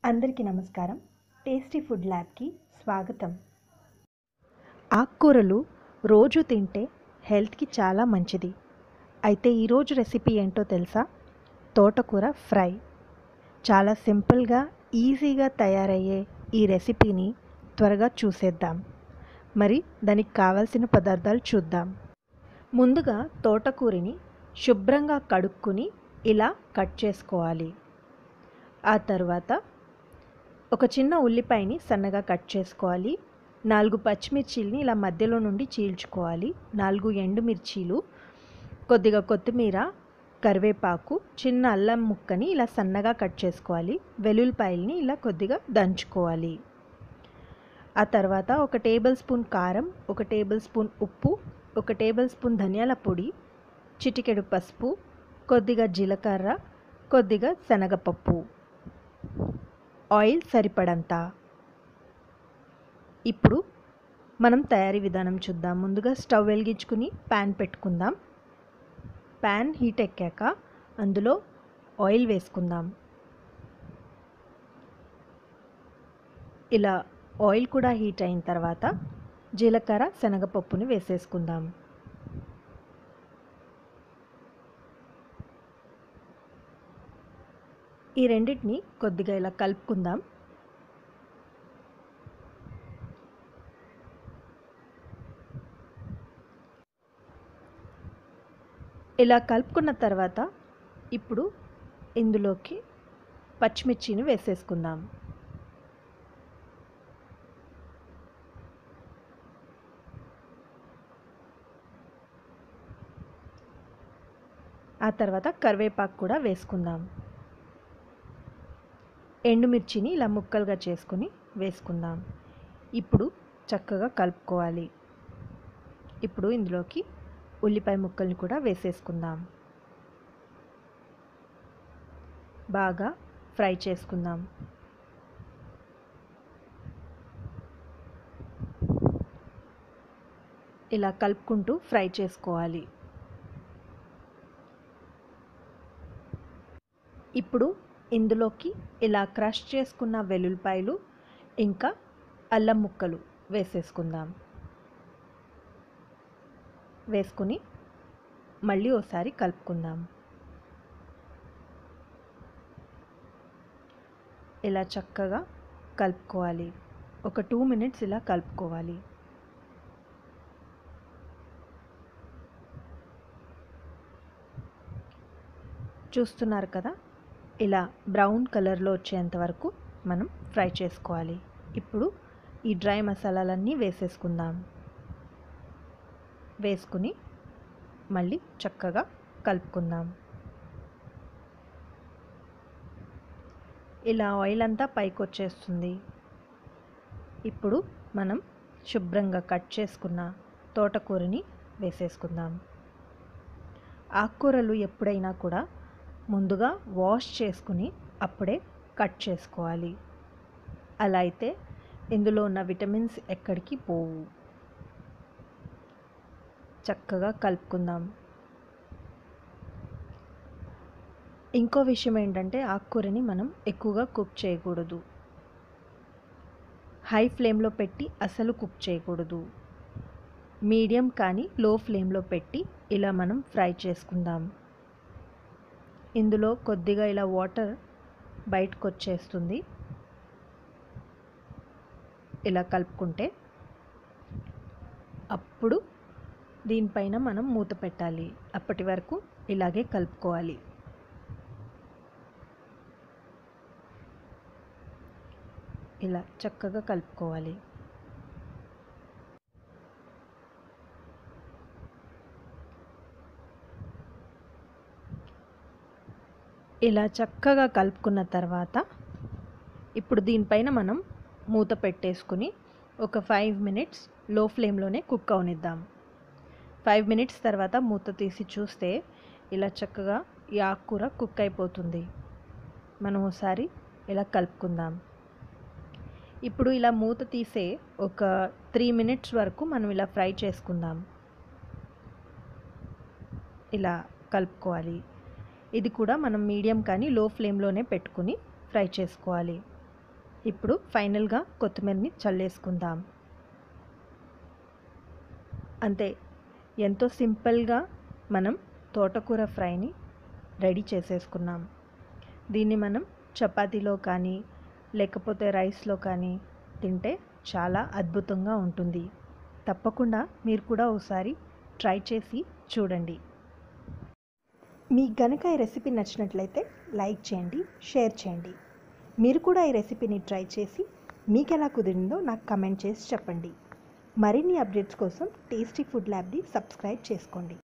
అందరికీ నమస్కారం tasty food ల్యాబ్కి స్వాగతం ఆకుకూరలు రోజు తింటే హెల్త్కి చాలా మంచిది అయితే ఈరోజు రెసిపీ ఏంటో తెలుసా తోటకూర ఫ్రై చాలా సింపుల్గా ఈజీగా తయారయ్యే ఈ రెసిపీని త్వరగా చూసేద్దాం మరి దానికి కావాల్సిన పదార్థాలు చూద్దాం ముందుగా తోటకూరని శుభ్రంగా కడుక్కుని ఇలా కట్ చేసుకోవాలి ఆ తర్వాత ఒక చిన్న ఉల్లిపాయని సన్నగా కట్ చేసుకోవాలి నాలుగు పచ్చిమిర్చీలని ఇలా మధ్యలో నుండి చీల్చుకోవాలి నాలుగు ఎండుమిర్చీలు కొద్దిగా కొత్తిమీర కరివేపాకు చిన్న అల్లం ముక్కని ఇలా సన్నగా కట్ చేసుకోవాలి వెల్లుల్లిపాయలని ఇలా కొద్దిగా దంచుకోవాలి ఆ తర్వాత ఒక టేబుల్ స్పూన్ కారం ఒక టేబుల్ స్పూన్ ఉప్పు ఒక టేబుల్ స్పూన్ ధనియాల పొడి చిటికెడు పసుపు కొద్దిగా జీలకర్ర కొద్దిగా శనగపప్పు ఆయిల్ సరిపడంత ఇప్పుడు మనం తయారీ విధానం చూద్దాం ముందుగా స్టవ్ వెలిగించుకుని ప్యాన్ పెట్టుకుందాం ప్యాన్ హీట్ ఎక్కాక అందులో ఆయిల్ వేసుకుందాం ఇలా ఆయిల్ కూడా హీట్ అయిన తర్వాత జీలకర్ర శనగపప్పుని వేసేసుకుందాం ఈ రెండింటిని కొద్దిగా ఇలా కలుపుకుందాం ఇలా కలుపుకున్న తర్వాత ఇప్పుడు ఇందులోకి పచ్చిమిర్చిని వేసేసుకుందాం ఆ తర్వాత కరివేపాకు కూడా వేసుకుందాం ఎండుమిర్చిని ఇలా ముక్కలుగా చేసుకుని వేసుకుందాం ఇప్పుడు చక్కగా కలుపుకోవాలి ఇప్పుడు ఇందులోకి ఉల్లిపాయ ముక్కల్ని కూడా వేసేసుకుందాం బాగా ఫ్రై చేసుకుందాం ఇలా కలుపుకుంటూ ఫ్రై చేసుకోవాలి ఇప్పుడు ఇందులోకి ఇలా క్రష్ చేసుకున్న వెల్లుల్లిపాయలు ఇంకా అల్లం ముక్కలు వేసేసుకుందాం వేసుకుని మళ్ళీ ఒకసారి కలుపుకుందాం ఇలా చక్కగా కలుపుకోవాలి ఒక టూ మినిట్స్ ఇలా కలుపుకోవాలి చూస్తున్నారు కదా ఇలా బ్రౌన్ కలర్లో వచ్చేంత వరకు మనం ఫ్రై చేసుకోవాలి ఇప్పుడు ఈ డ్రై మసాలాలన్నీ వేసేసుకుందాం వేసుకుని మళ్ళీ చక్కగా కలుపుకుందాం ఇలా ఆయిల్ అంతా పైకి వచ్చేస్తుంది ఇప్పుడు మనం శుభ్రంగా కట్ చేసుకున్న తోటకూరని వేసేసుకుందాం ఆకుకూరలు ఎప్పుడైనా కూడా ముందుగా వాష్ చేసుకుని అప్పుడే కట్ చేసుకోవాలి అలా అయితే ఇందులో ఉన్న విటమిన్స్ ఎక్కడికి పోవు చక్కగా కలుపుకుందాం ఇంకో విషయం ఏంటంటే ఆకుకూరని మనం ఎక్కువగా కుక్ చేయకూడదు హై ఫ్లేమ్లో పెట్టి అసలు కుక్ చేయకూడదు మీడియం కానీ లో ఫ్లేమ్లో పెట్టి ఇలా మనం ఫ్రై చేసుకుందాం ఇందులో కొద్దిగా ఇలా వాటర్ బయటకు వచ్చేస్తుంది ఇలా కలుపుకుంటే అప్పుడు దీనిపైన మనం మూత పెట్టాలి అప్పటి వరకు ఇలాగే కలుపుకోవాలి ఇలా చక్కగా కలుపుకోవాలి ఇలా చక్కగా కలుపుకున్న తర్వాత ఇప్పుడు దీనిపైన మనం మూత పెట్టేసుకుని ఒక ఫైవ్ మినిట్స్ లో ఫ్లేమ్లోనే కుక్ అవనిద్దాం ఫైవ్ మినిట్స్ తర్వాత మూత తీసి చూస్తే ఇలా చక్కగా ఈ ఆకుకూర కుక్ అయిపోతుంది మనం ఒకసారి ఇలా కలుపుకుందాం ఇప్పుడు ఇలా మూత తీసే ఒక త్రీ మినిట్స్ వరకు మనం ఇలా ఫ్రై చేసుకుందాం ఇలా కలుపుకోవాలి ఇది కూడా మనం మీడియం కానీ లో ఫ్లేమ్లోనే పెట్టుకుని ఫ్రై చేసుకోవాలి ఇప్పుడు ఫైనల్గా కొత్తిమీరని చల్లేసుకుందాం అంతే ఎంతో సింపుల్గా మనం తోటకూర ఫ్రైని రెడీ చేసేసుకున్నాం దీన్ని మనం చపాతీలో కానీ లేకపోతే రైస్లో కానీ తింటే చాలా అద్భుతంగా ఉంటుంది తప్పకుండా మీరు కూడా ఒకసారి ట్రై చేసి చూడండి మీకు గనక ఈ రెసిపీ నచ్చినట్లయితే లైక్ చేయండి షేర్ చేయండి మీరు కూడా ఈ రెసిపీని ట్రై చేసి మీకు ఎలా కుదిరిందో నాకు కమెంట్ చేసి చెప్పండి మరిన్ని అప్డేట్స్ కోసం టేస్టీ ఫుడ్ ల్యాబ్ని సబ్స్క్రైబ్ చేసుకోండి